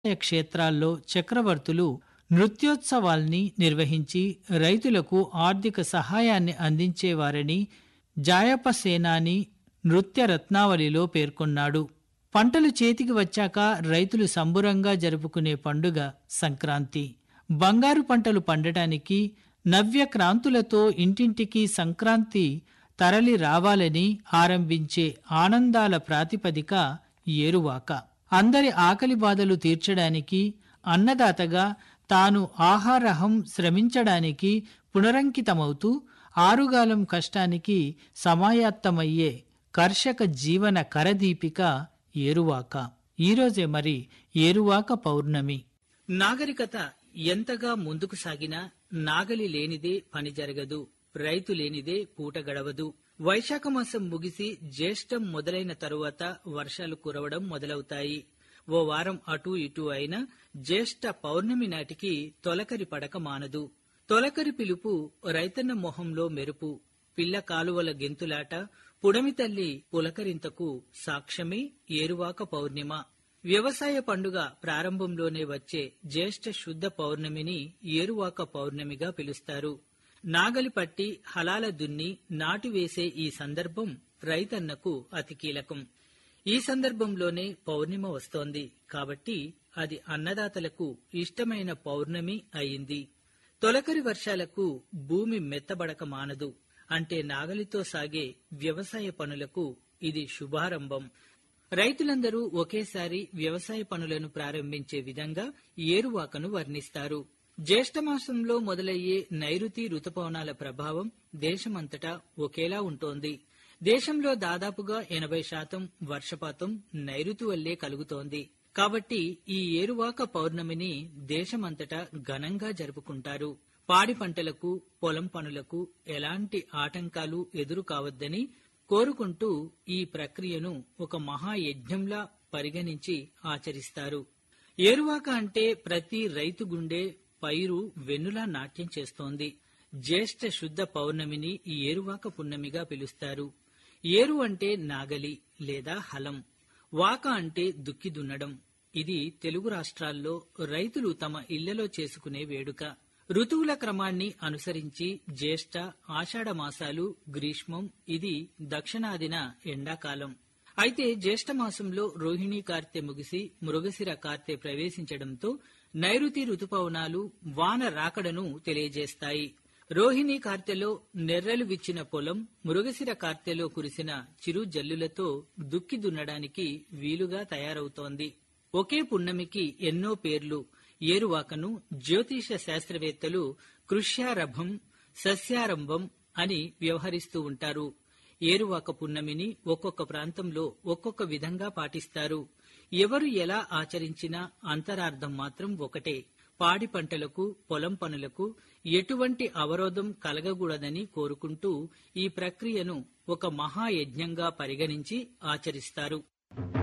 క్షేత్రాల్లో చక్రవర్తులు నృత్యోత్సవాల్ని నిర్వహించి రైతులకు ఆర్థిక సహాయాన్ని అందించేవారని జాయప సేనాని నృత్య రత్నావళిలో పేర్కొన్నాడు పంటలు చేతికి వచ్చాక రైతులు సంబురంగా జరుపుకునే పండుగ సంక్రాంతి బంగారు పంటలు పండటానికి నవ్య క్రాంతులతో ఇంటింటికి సంక్రాంతి తరలి రావాలని ఆరంభించే ఆనందాల ప్రాతిపదిక ఏరువాక అందరి ఆకలి బాధలు తీర్చడానికి అన్నదాతగా తాను ఆహారహం శ్రమించడానికి పునరంకితమవుతూ ఆరుగాలం కష్టానికి సమాయత్తమయ్యే కర్షక జీవన కరదీపిక ఏరువాక ఈరోజే మరి ఏరువాక పౌర్ణమి నాగరికత ఎంతగా ముందుకు సాగినా నాగలి లేనిదే పని జరగదు రైతు లేనిదే పూట గడవదు వైశాఖ మాసం ముగిసి జ్యేష్టం మొదలైన తరువాత వర్షాలు కురవడం మొదలవుతాయి ఓ వారం అటూ ఇటూ అయినా జ్యేష్ఠ పౌర్ణమి నాటికి తొలకరి పడక మానదు తొలకరి పిలుపు రైతన్న మొహంలో మెరుపు పిల్ల కాలువల గెంతులాట పుడమి తల్లి పులకరింతకు సాక్ష్యమే ఏరువాక పౌర్ణిమ వ్యవసాయ పండుగ ప్రారంభంలోనే వచ్చే జ్యేష్ఠ శుద్ధ పౌర్ణమిని ఏరువాక పౌర్ణమిగా పిలుస్తారు నాగలి పట్టి హలాల దున్ని నాటు వేసే ఈ సందర్భం రైతన్నకు అతి కీలకం ఈ సందర్భంలోనే పౌర్ణిమ వస్తోంది కాబట్టి అది అన్నదాతలకు ఇష్టమైన పౌర్ణమి అయింది తొలకరి వర్షాలకు భూమి మెత్తబడక మానదు అంటే నాగలితో సాగే వ్యవసాయ పనులకు ఇది శుభారంభం రైతులందరూ ఒకేసారి వ్యవసాయ పనులను ప్రారంభించే విధంగా ఏరువాకను వర్ణిస్తారు జ్యేష్ఠమాసంలో మొదలయ్యే నైరుతి రుతుపవనాల ప్రభావం దేశమంతటా ఒకేలా ఉంటోంది దేశంలో దాదాపుగా ఎనభై శాతం వర్షపాతం నైరుతి వల్లే కలుగుతోంది కాబట్టి ఈ ఏరువాక పౌర్ణమిని దేశమంతటా ఘనంగా జరుపుకుంటారు పాడి పంటలకు పొలం పనులకు ఎలాంటి ఆటంకాలు ఎదురు కావద్దని కోరుకుంటూ ఈ ప్రక్రియను ఒక మహాయజ్ఞంలా పరిగణించి ఆచరిస్తారు ఏరువాక అంటే ప్రతి రైతు గుండె పైరు వెన్నులా నాట్యం చేస్తోంది జ్యేష్ఠ శుద్ధ పౌర్ణమిని ఈ ఏరువాక పున్నమిగా పిలుస్తారు ఏరు అంటే నాగలి లేదా హలం వాక అంటే దుక్కి దున్నడం ఇది తెలుగు రాష్ట్రాల్లో రైతులు తమ ఇళ్లలో చేసుకునే వేడుక ఋతువుల క్రమాన్ని అనుసరించి జ్యేష్ఠ ఆషాఢ మాసాలు గ్రీష్మం ఇది దక్షిణాదిన ఎండాకాలం అయితే జ్యేష్ఠ మాసంలో రోహిణీ కార్తె ముగిసి మృగశిర కార్తె ప్రవేశించడంతో నైరుతి ఋతుపవనాలు వాన రాకడను తెలియజేస్తాయి రోహిణీ కార్తెలో నెర్రలు విచ్చిన పొలం మృగశిర కార్తెలో కురిసిన చిరు జల్లులతో దుక్కి దున్నడానికి వీలుగా తయారవుతోంది ఒకే పున్నమికి ఎన్నో పేర్లు ఏరువాకను జ్యోతిష శాస్త్రవేత్తలు కృష్యారభం సస్యారంభం అని వ్యవహరిస్తూ ఉంటారు ఏరువాక పున్నమిని ఒక్కొక్క ప్రాంతంలో ఒక్కొక్క విధంగా పాటిస్తారు ఎవరు ఎలా ఆచరించినా అంతరార్థం మాత్రం ఒకటే పాడి పంటలకు పొలం పనులకు ఎటువంటి అవరోధం కలగకూడదని కోరుకుంటూ ఈ ప్రక్రియను ఒక మహాయజ్ఞంగా పరిగణించి ఆచరిస్తారు